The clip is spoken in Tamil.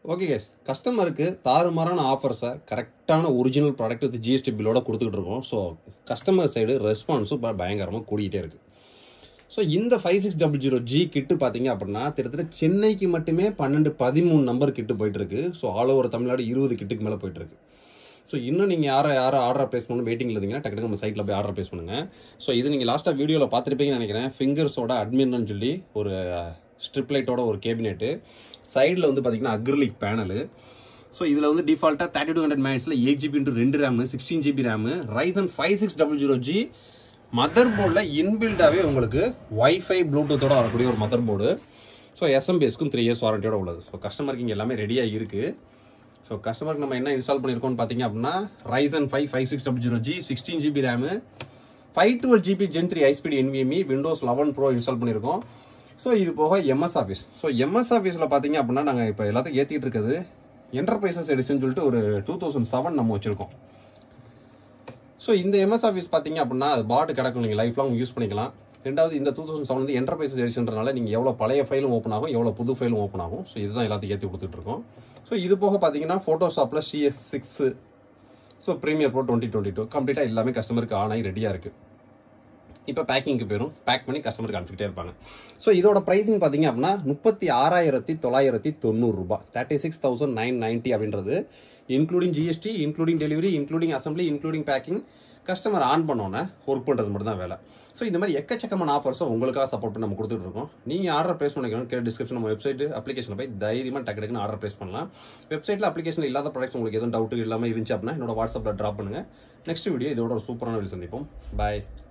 ஓகே கேஸ் கஸ்டமருக்கு தாறுமாறான ஆஃபர்ஸை கரெக்டான ஒரிஜினல் ப்ராடக்ட் வித் ஜிஎஸ்டி பில்லோட கொடுத்துக்கிட்டு இருக்கோம் ஸோ கஸ்டமர் சைடு ரெஸ்பான்ஸும் இப்போ பயங்கரமாக கூடிக்கிட்டே இருக்கு ஸோ இந்த five six double zero G கிட்டு பார்த்தீங்க அப்படின்னா கிட்டத்தட்ட சென்னைக்கு மட்டுமே பன்னெண்டு பதிமூணு நம்பர் கிட்டு போயிட்டு இருக்கு ஸோ ஆல் ஓவர் தமிழ்நாடு இருபது கிட்டுக்கு மேலே போயிட்டு இருக்கு ஸோ இன்னும் நீங்கள் யாரை யாரை ஆர்டர் ப்ளேஸ் பண்ணணும் வெயிட்டிங்கில் இருந்தீங்கன்னா டக்கு நம்ம சைட்டில் போய் ஆர்டர் ப்ளேஸ் பண்ணுங்க ஸோ இது நீங்கள் லாஸ்ட்டாக வீடியோவில் பார்த்துருப்பீங்கன்னு நினைக்கிறேன் ஃபிங்கர்ஸோட அட்மின்னு சொல்லி ஒரு ஸ்ட்ரிப் லைட்டோட ஒரு கேபினெட்டு சைடில் வந்து பார்த்தீங்கன்னா அக்ரிலிக் பேனலு ஸோ இதில் வந்து டிஃபால்ட்டாக தேர்ட்டி டூ ஹண்ட்ரட் மேக்ஸில் எயிட் ஜிபி இன்ட்டு ரெண்டு RAM sixteen GB RAM Ryzen five six double zero G mother போர்டில் இன்பில்டாகவே உங்களுக்கு ஒய்ஃபை ப்ளூடூத்தோட வரக்கூடிய ஒரு மதர் போர்டு ஸோ எஸ்எம்பிஎஸ்க்கும் த்ரீ இயர்ஸ் வாரண்டியோட உள்ளது ஸோ கஸ்டமருக்கு இங்கே எல்லாமே ரெடியாக இருக்குது ஸோ கஸ்டமருக்கு நம்ம என்ன இன்ஸ்டால் பண்ணியிருக்கோம்னு பார்த்தீங்க அப்படின்னா Ryzen five five six double zero G sixteen GB RAM five twelve GB gen three high speed NVMe Windows eleven pro install பண்ணியிருக்கோம் ஸோ இது போக எம்எஸ் ஆஃபீஸ் ஸோ எம்எஸ் ஆஃபீஸில் பார்த்தீங்க அப்படின்னா நாங்கள் இப்போ எல்லாத்தையும் ஏற்றிட்டு இருக்குது என்டர்பிரைசஸ் எடிஷன் சொல்லிட்டு ஒரு டூ தௌசண்ட் செவன் நம்ம வச்சுருக்கோம் ஸோ இந்த எம்எஸ் ஆஃபீஸ் பார்த்தீங்க அப்படின்னா அது பாட்டு கிடக்கும் நீங்கள் லைஃப் லாங் யூஸ் பண்ணிக்கலாம் ரெண்டாவது இந்த டூ தௌசண்ட் செவன் வந்து என்டர்பிரைசஸ் எடிஷன்றனால நீங்கள் எவ்வளோ பழைய ஃபைலும் ஓப்பன் ஆகும் எவ்வளோ புது ஃபைலும் ஓப்பன் ஆகும் ஸோ இதுதான் எல்லாத்தையும் ஏற்றி கொடுத்துட்டு இருக்கோம் ஸோ இது போக பார்த்தீங்கன்னா ஃபோட்டோஷாப்பில் CS six so Premiere Pro twenty twenty two கம்ப்ளீட்டாக எல்லாமே கஸ்டமருக்கு ஆன் ஆகி ரெடியாக இருக்குது இப்போ பேக்கிங்க்கு போயிடும் பேக் பண்ணி கஸ்டமருக்கு அனுப்பிச்சிட்டே இருப்பாங்க ஸோ இதோட ப்ரைஸிங் பார்த்தீங்க அப்படின்னா முப்பத்தி ஆறாயிரத்தி தொள்ளாயிரத்தி தொண்ணூறுரூபா thirty six thousand nine ninety அப்படின்றது including GST including delivery including assembly including packing customer on பண்ணோன்னே ஒர்க் பண்ணுறது மட்டும் தான் வேலை ஸோ இந்த மாதிரி எக்கச்சக்கமான ஆஃபர்ஸை உங்களுக்காக சப்போர்ட் பண்ணி நம்ம கொடுத்துட்டு இருக்கோம் நீங்கள் ஆர்டர் ப்ளேஸ் பண்ணிக்கணும் கே டிஸ்கிரிப்ஷன் நம்ம வெப்சைட் அப்ளிகேஷன் போய் தைரியமாக டக்கு டக்குன்னு ஆர்டர் ப்ளேஸ் பண்ணலாம் வெப்சைட்டில் அப்ளிகேஷன் இல்லாத ப்ராடக்ட்ஸ் உங்களுக்கு எதுவும் டவுட் இல்லாமல் இருந்துச்சு அப்படின்னா என்னோட வாட்ஸ்அப்பில் ட்ராப் பண்ணுங்கள் நெக்ஸ்ட் வீடியோ இதோட ஒரு சூப்பரான வீடியோ சந்திப்போம் பாய்